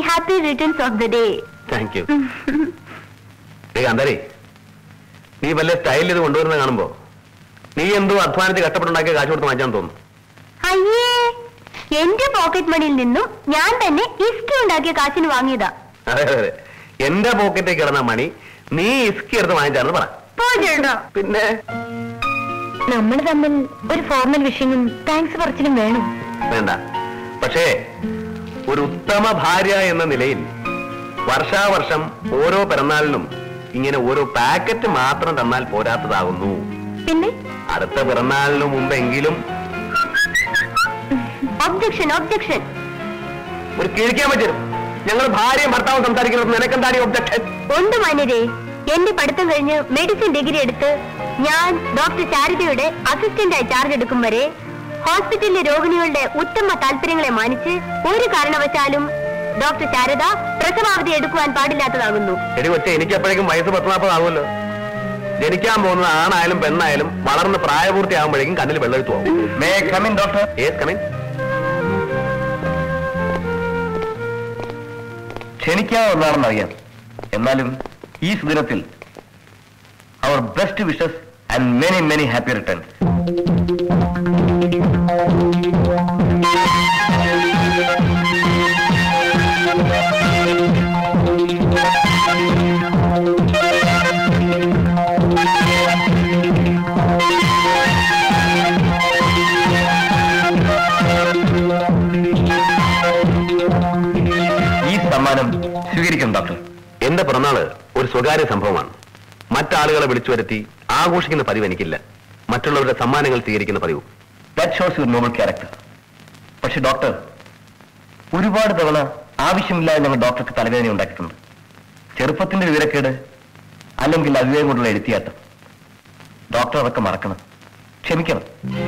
Happy returns of the day thank you ഏ കാന്താരി നീ വല്ല സ്റ്റൈലിൽ ഇത് കൊണ്ടുവരുന്നത് കാണുമ്പോ നീ എന്തോ അധ്വാനിച്ച് കഷ്ടപ്പെട്ടുണ്ടാക്കിയ കാശ് കൊടുത്ത് വാങ്ങിച്ചാന്ന് തോന്നുന്നു അയ്യേ എന്റെ പോക്കറ്റ് മണിയിൽ നിന്നും ഞാൻ തന്നെ ഇസ്കി ഉണ്ടാക്കിയ കാശിന് വാങ്ങിയതാ അതെ അതെ അതെ എന്റെ പോക്കറ്റിൽ കിടന്ന മണി നീ ഇസ്കി എടുത്ത് വാങ്ങിച്ചാണെന്ന് പറ പോകണ്ടോ പിന്നെ നമ്മൾ തമ്മിൽ ഒരു ഫോർമൽ വിഷയവും താങ്ക്സ് പറച്ചിലും വേണം വേണ്ട പക്ഷേ ഒരു ഉത്തമ ഭാര്യ എന്ന നിലയിൽ വർഷാവർഷം ഓരോ പിറന്നാളിനും ഇങ്ങനെ ഓരോ പാക്കറ്റ് മാത്രം തന്നാൽ പോരാത്തതാകുന്നു പിന്നെ അടുത്ത പിറന്നാളിന് മുമ്പെങ്കിലും ഒബ്ജക്ഷൻ ഒബ്ജക്ഷൻ ഒരു കിഴിക്കാൻ പറ്റും ഞങ്ങൾ ഭാര്യയും ഭർത്താവും സംസാരിക്കുന്നത് നിനക്കെന്താണ് ഒബ്ജക്ഷൻ ഉണ്ട് മാന്യരെ എന്റെ പഠിത്തം കഴിഞ്ഞ് മെഡിസിൻ ഡിഗ്രി എടുത്ത് ഞാൻ ഡോക്ടർ ചാരിതയുടെ അസിസ്റ്റന്റായി ചാർജ് എടുക്കും വരെ ഹോസ്പിറ്റലിലെ രോഗിണികളുടെ ഉത്തമ താല്പര്യങ്ങളെ മാനിച്ച് ഒരു കാരണവശാലും ഡോക്ടർ ശാരദ പ്രസവാവധി എടുക്കുവാൻ പാടില്ലാത്തതാകുന്നു എടി കൊച്ചെ എനിക്ക് എപ്പോഴേക്കും വയസ്സ് പത്ത് നാൽപ്പതാകുമല്ലോ ജനിക്കാൻ പോകുന്നത് ആണായാലും പെണ്ണായാലും വളർന്ന് പ്രായപൂർത്തിയാകുമ്പോഴേക്കും കണ്ണിൽ വെള്ളമെടുത്തു പോകും may come in doctor yes come in ക്ഷണിക്കാവുന്നതാണെന്നറിയാം എന്നാലും ഈ സുദിനത്തിൽ അവർ best wishes and many many happy return ഈ സമ്മാനം സ്വീകരിക്കണം ഡോക്ടർ എന്റെ പിറന്നാള് ഒരു സ്വകാര്യ സംഭവമാണ് മറ്റാളുകളെ വിളിച്ചു വരുത്തി ആഘോഷിക്കുന്ന പതിവ് എനിക്കില്ല മറ്റുള്ളവരുടെ സമ്മാനങ്ങൾ സ്വീകരിക്കുന്ന പതിവ് that shows your noble character പക്ഷെ ഡോക്ടർ ഒരുപാട് തവണ ആവശ്യമില്ലാതെ ഞങ്ങൾ ഡോക്ടർക്ക് തലവേദന ഉണ്ടാക്കിയിട്ടുണ്ട് ചെറുപ്പത്തിന്റെ വിവരക്കേട് അല്ലെങ്കിൽ അവിവേകം കൊണ്ടുള്ള എഴുത്തിയാട്ടം ഡോക്ടർ അതൊക്കെ മറക്കണം ക്ഷമിക്കണം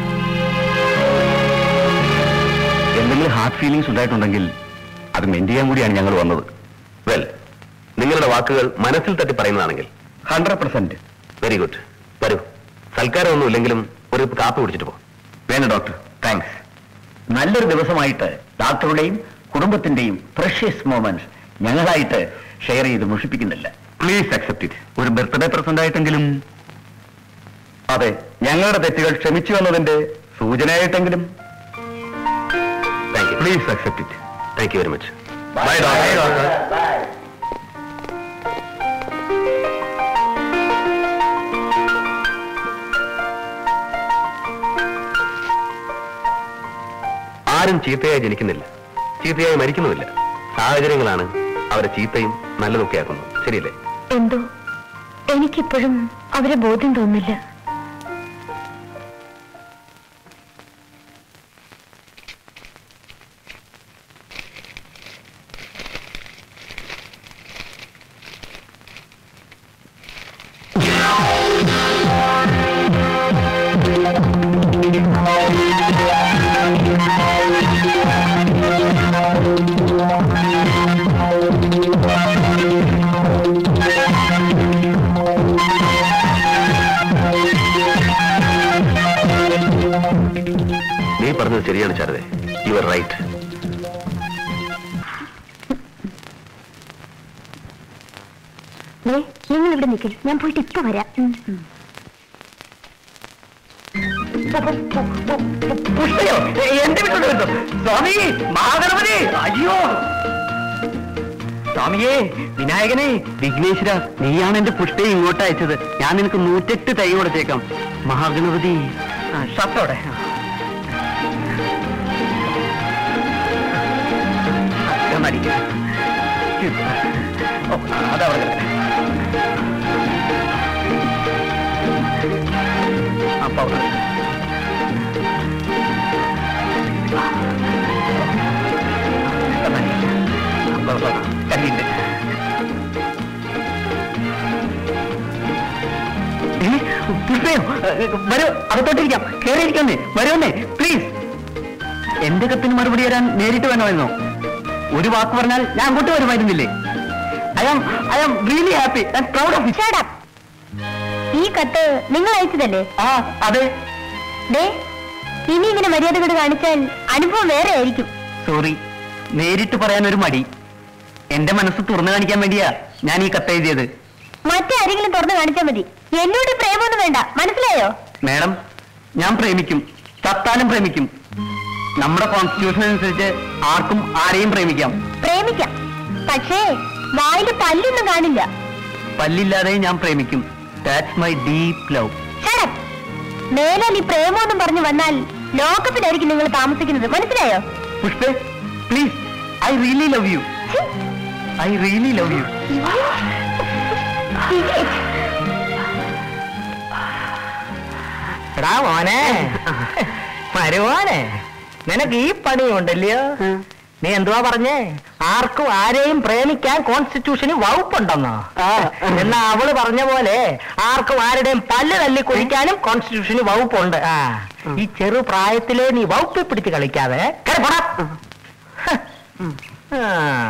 എന്തെങ്കിലും ഹാർട്ട് ഫീലിംഗ്സ് ഉണ്ടായിട്ടുണ്ടെങ്കിൽ അത് മെന്റ് ചെയ്യാൻ കൂടിയാണ് ഞങ്ങൾ വന്നത് വെൽ നിങ്ങളുടെ വാക്കുകൾ മനസ്സിൽ തട്ടി പറയുന്നതാണെങ്കിൽ ഹൺഡ്രഡ് പെർസെന്റ് വെരി ഗുഡ് വരൂ സൽക്കാരമൊന്നും ഇല്ലെങ്കിലും ഒരു കാപ്പി കുടിച്ചിട്ട് പോ വേണ്ട ഡോക്ടർ താങ്ക്സ് നല്ലൊരു ദിവസമായിട്ട് ഡോക്ടറുടെയും കുടുംബത്തിന്റെയും പ്രഷ്യസ് മൊമെന്റ്സ് ഞങ്ങളായിട്ട് ഷെയർ ചെയ്ത് മുഷിപ്പിക്കുന്നില്ല പ്ലീസ് അക്സെപ്റ്റ് ഇറ്റ് ഒരു ബർത്ത്ഡേ പ്രസന്റ് ആയിട്ടെങ്കിലും അതെ ഞങ്ങളുടെ തെറ്റുകൾ ക്ഷമിച്ചു എന്നതിന്റെ സൂചനയായിട്ടെങ്കിലും thank you please accept it thank you very much Bye, doctor. ആരും ചീത്തയായി ജനിക്കുന്നില്ല ചീത്തയായി മരിക്കുന്നുമില്ല സാഹചര്യങ്ങളാണ് അവരെ ചീത്തയും നല്ലതൊക്കെ ആക്കുന്നത് ശരിയല്ലേ എന്തോ എനിക്കിപ്പോഴും അവരെ ബോധ്യം തോന്നില്ല നീ പറഞ്ഞത് ശരിയാണ് ശാരദേ യു ആർ റൈറ്റ് നിങ്ങൾ ഇവിടെ നിൽക്കും ഞാൻ പോയിട്ട് ഇപ്പൊ വരാം പുഷ്പയോ എന്റെ വീട്ടിലോട്ട് വരുന്നു സ്വാമി മഹാഗണപതി അയ്യോ സ്വാമിയേ വിനായകനെ വിഘ്നേശ്വര നീയാണ് എന്റെ പുഷ്പയെ ഇങ്ങോട്ട് അയച്ചത് ഞാൻ നിനക്ക് നൂറ്റെട്ട് തൈ കൊടുത്തേക്കാം മഹാഗണപതി ഷർട്ടോടെ അതവിടെ കിടക്കട്ടെ. അപ്പൊ അവിടെ കരിയുണ്ട് പുഷ്പയോ വരൂ അകത്തോട്ടിരിക്കാം കയറിയിരിക്കാന്നേ വരുമെന്നേ പ്ലീസ് എന്റെ കത്തിന് മറുപടി തരാൻ നേരിട്ട് വേണമായിരുന്നോ ഒരു വാക്ക് പറഞ്ഞാൽ ഞാൻ അങ്ങോട്ട് വരുമായിരുന്നില്ലേ I am I am really happy and proud of Shut up. ഈ കത്ത് നിങ്ങൾ അയച്ചതല്ലേ ആ അതെ ദേ ഇനി ഇങ്ങനെ മര്യാദകൾ കാണിച്ചാൽ അനുഭവം വേറെ ആയിരിക്കും സോറി നേരിട്ട് പറയാൻ ഒരു മടി എന്റെ മനസ്സ് തുറന്നു കാണിക്കാൻ വേണ്ടിയാ ഞാൻ ഈ കത്ത് എഴുതിയത് മറ്റാരെങ്കിലും തുറന്നു കാണിച്ചാൽ മതി എന്നോട് പ്രേമൊന്നും വേണ്ട മനസ്സിലായോ മാഡം ഞാൻ പ്രേമിക്കും ചത്താലും പ്രേമിക്കും നമ്മുടെ കോൺസ്റ്റിറ്റ്യൂഷൻ അനുസരിച്ച് ആർക്കും ആരെയും പ്രേമിക്കാം പ്രേമിക്കാം പക്ഷേ വായില് പല്ലൊന്നും കാണില്ല പല്ലില്ലാതെ ഞാൻ പ്രേമിക്കും that's my deep love Shut up. മേലാൽ ഈ പ്രേമോന്നും പറഞ്ഞു വന്നാൽ ലോകത്തിലായിരിക്കും നിങ്ങൾ താമസിക്കുന്നത് മനസ്സിലായോ പുഷ്പേ please I really love you I really love you എടാ മോനെ മരുമോനെ നിനക്ക് ഈ പണിയുണ്ടല്ലയോ നീ എന്തുവാ പറഞ്ഞേ ആർക്കും ആരെയും പ്രേമിക്കാൻ കോൺസ്റ്റിറ്റ്യൂഷന് വകുപ്പുണ്ടെന്നോ എന്നാ അവള് പറഞ്ഞ പോലെ ആർക്കും ആരുടെയും പല്ല് തല്ലി കുഴിക്കാനും കോൺസ്റ്റിറ്റ്യൂഷന് വകുപ്പുണ്ട് ആ ഈ ചെറു പ്രായത്തിലേ നീ വകുപ്പിൽ പിടിച്ച് കളിക്കാതെ കേറി പോടാ. ഹ്. ആ.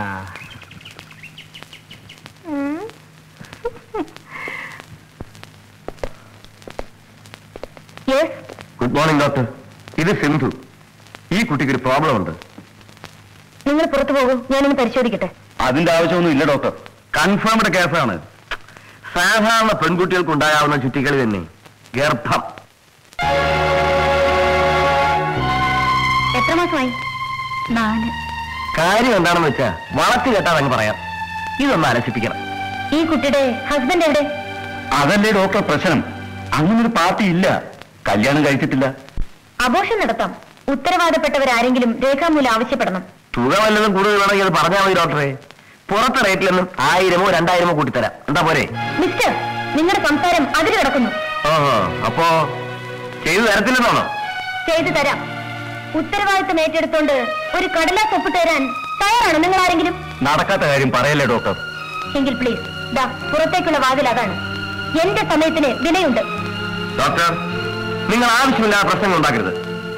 യെസ് ഗുഡ് മോർണിംഗ് ഡോക്ടർ ഇത് സിന്ധു ഈ കുട്ടിക്ക് ഒരു പ്രോബ്ലം ഉണ്ട് നിങ്ങൾ പുറത്തു പോകും ഞാനൊന്ന് പരിശോധിക്കട്ടെ അതിന്റെ ആവശ്യമൊന്നും ഇല്ല ഡോക്ടർ കൺഫേംഡ് കേസാണ് സാധാരണ പെൺകുട്ടികൾക്ക് ഉണ്ടാകാവുന്ന ചുറ്റിക്കളി തന്നെ ഗർഭം എത്ര മാസമായി നാല് കാര്യം എന്താണെന്ന് വെച്ചാ വളർത്തി കേട്ടാൽ അങ്ങ് പറയാം ഇതൊന്ന് അലസിപ്പിക്കണം ഈ കുട്ടിയുടെ ഹസ്ബൻഡ് എവിടെ അതല്ലേ ഡോക്ടർ പ്രശ്നം അങ്ങനൊരു പാർട്ടി ഇല്ല കല്യാണം കഴിച്ചിട്ടില്ല അബോഷൻ നടത്താം ഉത്തരവാദപ്പെട്ടവരാരെങ്കിലും രേഖാമൂലം ആവശ്യപ്പെടണം തുക വല്ലതും കൂടുതൽ വേണമെങ്കിൽ അത് പറഞ്ഞാൽ മതി ഡോക്ടറെ പുറത്തെ റേറ്റിലൊന്നും ആയിരമോ രണ്ടായിരമോ കൂട്ടിത്തരാം എന്താ പോരെ മിസ്റ്റർ നിങ്ങളുടെ സംസാരം അതിൽ കിടക്കുന്നു ഓഹോ അപ്പോ ചെയ്തു തരത്തില്ലെന്നാണോ ചെയ്തു തരാം ഉത്തരവാദിത്തം ഏറ്റെടുത്തോണ്ട് ഒരു കടലാസ് ഒപ്പിട്ട് തരാൻ തയ്യാറാണോ നിങ്ങൾ ആരെങ്കിലും നടക്കാത്ത കാര്യം പറയല്ലേ ഡോക്ടർ എങ്കിൽ പ്ലീസ് ദാ പുറത്തേക്കുള്ള വാതിൽ അതാണ് എന്റെ സമയത്തിന് വിലയുണ്ട് ഡോക്ടർ നിങ്ങൾ ആവശ്യമില്ലാത്ത പ്രശ്നങ്ങൾ ഉണ്ടാക്കരുത്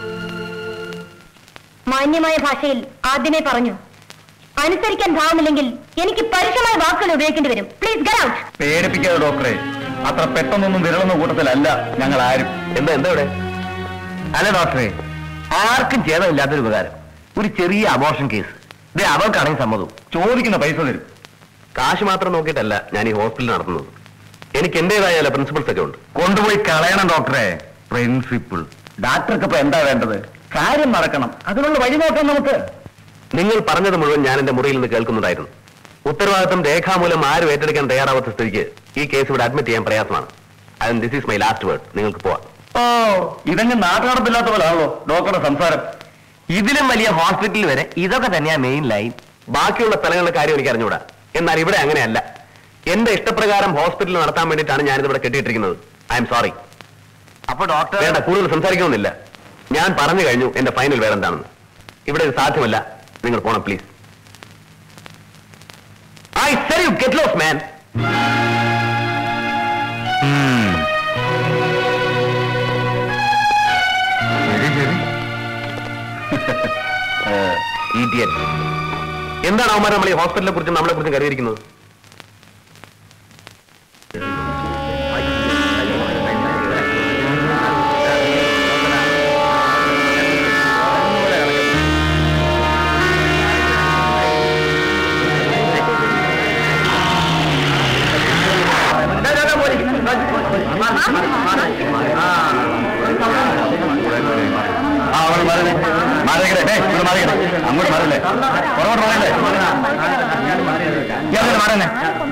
മാന്യമായ ഭാഷയിൽ ആദ്യമേ പറഞ്ഞു അനുസരിക്കാൻ ഭാവമില്ലെങ്കിൽ എനിക്ക് പരുഷമായ വാക്കുകൾ ഉപയോഗിക്കേണ്ടി വരും പ്ലീസ് ഗെറ്റ് ഔട്ട് പേടിപ്പിക്കാതെ ഡോക്ടറെ അത്ര പെട്ടെന്നൊന്നും വിരളുന്ന കൂട്ടത്തിലല്ല ഞങ്ങൾ ആരും എന്താ എന്താ ഇവിടെ അല്ല ഡോക്ടറെ ആർക്കും ഛേദമില്ലാത്തൊരു ഉപകാരം ഒരു ചെറിയ അബോർഷൻ കേസ് ഇത് അവൾക്കാണെങ്കിൽ സമ്മതവും ചോദിക്കുന്ന പൈസ തരും കാശ് മാത്രം നോക്കിയിട്ടല്ല ഞാൻ ഈ ഹോസ്പിറ്റൽ നടത്തുന്നത് എനിക്ക് എന്റേതായ ചില പ്രിൻസിപ്പിൾസ് ഒക്കെ ഉണ്ട് കൊണ്ടുപോയി കളയണം ഡോക്ടറെ പ്രിൻസിപ്പിൾ ഡോക്ടർക്ക് ഇപ്പൊ എന്താ വേണ്ടത് കാര്യം നടക്കണം അതിനുള്ള വഴി നോക്കാം നമുക്ക് നിങ്ങൾ പറഞ്ഞത് മുഴുവൻ ഞാൻ എന്റെ മുറിയിൽ നിന്ന് കേൾക്കുന്നുണ്ടായിരുന്നു ഉത്തരവാദിത്തം രേഖാമൂലം ആരും ഏറ്റെടുക്കാൻ തയ്യാറാവാത്ത സ്ഥിതിക്ക് ഈ കേസ് ഇവിടെ അഡ്മിറ്റ് ചെയ്യാൻ പ്രയാസമാണ് അതിന് this is my last word നിങ്ങൾക്ക് പോവാം ഓ ഇതങ്ങ് നാട്ടുനടപ്പില്ലാത്ത പോലാണല്ലോ ഡോക്ടറുടെ സംസാരം ഇതിലും വലിയ ഹോസ്പിറ്റലിൽ വരെ ഇതൊക്കെ തന്നെയാ മെയിൻ ലൈൻ ബാക്കിയുള്ള സ്ഥലങ്ങളുടെ കാര്യം എനിക്ക് അറിഞ്ഞുകൂടാ എന്നാൽ ഇവിടെ അങ്ങനെയല്ല എന്റെ ഇഷ്ടപ്രകാരം ഹോസ്പിറ്റൽ നടത്താൻ വേണ്ടിയിട്ടാണ് ഞാനിതിവിടെ കെട്ടിയിട്ടിരിക്കുന്നത് ഐ എം സോറി അപ്പൊ ഡോക്ടർ വേണ്ട കൂടുതൽ സംസാരിക്കണമെന്നില്ല ഞാൻ പറഞ്ഞു കഴിഞ്ഞു എന്റെ ഫൈനൽ വേറെന്താണെന്ന് ഇവിടെ ഇത് സാധ്യമല്ല നിങ്ങൾ പോണം please I tell you get lost man ശരി ശരി ഇഡിയറ്റ് എന്താണ് അവന്മാർ നമ്മൾ ഈ ഹോസ്പിറ്റലിനെ കുറിച്ചും നമ്മളെ കുറിച്ചും കരുതിയിരിക്കുന്നത് ആ അവിടെ മാറണേ മാറിക്കട്ടെ ഏ ഇവിടെ മാറിക്കട്ടെ അങ്ങോട്ട് മാറല്ലേ പുറകോട്ട് മാറണ്ടേ ഇയാളെ മാറണേ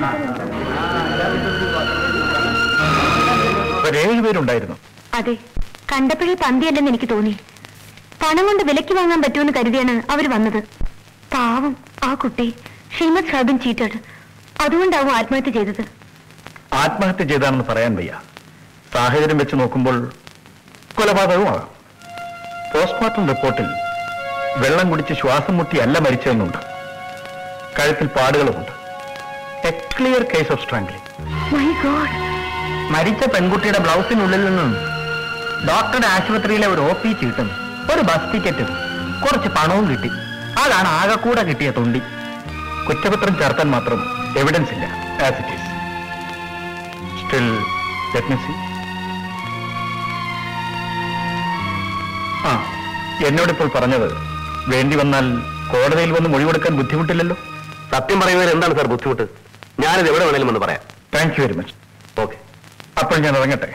ഒരു ഏഴ് പേരുണ്ടായിരുന്നു അതെ കണ്ടപ്പോഴേ പന്തിയല്ലെന്ന് എനിക്ക് തോന്നി പണം കൊണ്ട് വിലയ്ക്ക് വാങ്ങാൻ പറ്റുമെന്ന് കരുതിയാണ് അവർ വന്നത് പാവം ആ കുട്ടി ഷീമത് ഹാബിൻ ചീറ്റഡ് അതുകൊണ്ടാവും ആത്മഹത്യ ചെയ്തത് ആത്മഹത്യ ചെയ്താണെന്ന് പറയാൻ വയ്യ സാഹചര്യം വെച്ച് നോക്കുമ്പോൾ കൊലപാതകവുമാകാം പോസ്റ്റ്മോർട്ടം റിപ്പോർട്ടിൽ വെള്ളം കുടിച്ച് ശ്വാസം മുട്ടിയല്ല മരിച്ചതെന്നുണ്ട് കഴുത്തിൽ പാടുകളുമുണ്ട് a clear case of strangling my god മരിച്ച പെൺകുട്ടിയുടെ ബ്ലൗസിനുള്ളിൽ നിന്നും ഡോക്ടറുടെ ആശുപത്രിയിലെ ഒരു ഒ പി ചീട്ടും ഒരു ബസ് ടിക്കറ്റും കുറച്ച് പണവും കിട്ടി അതാണ് ആകെ കൂടെ കിട്ടിയ തൊണ്ടി കുറ്റപത്രം ചേർത്താൻ മാത്രം എവിഡൻസ് ഇല്ല as it is still let me see ആ എന്നോടിപ്പോൾ പറഞ്ഞത് വേണ്ടി വന്നാൽ കോടതിയിൽ വന്ന് മൊഴികൊടുക്കാൻ ബുദ്ധിമുട്ടില്ലല്ലോ സത്യം പറയുന്നതിൽ എന്താണ് സാർ ബുദ്ധിമുട്ട് ഞാനിത് എവിടെ വേണേലും ഒന്ന് പറയാം thank you very much okay അപ്പോൾ ഞാൻ ഇറങ്ങട്ടെ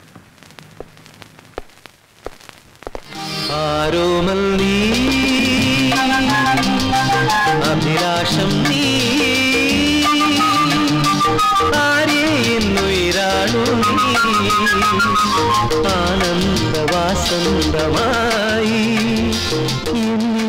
ആരോമൽ നീ അഭിലാഷം നീ ആരേ എന്നുയിരാണു നീ ആനന്ദ വാസന്തമായി എന്നിൽ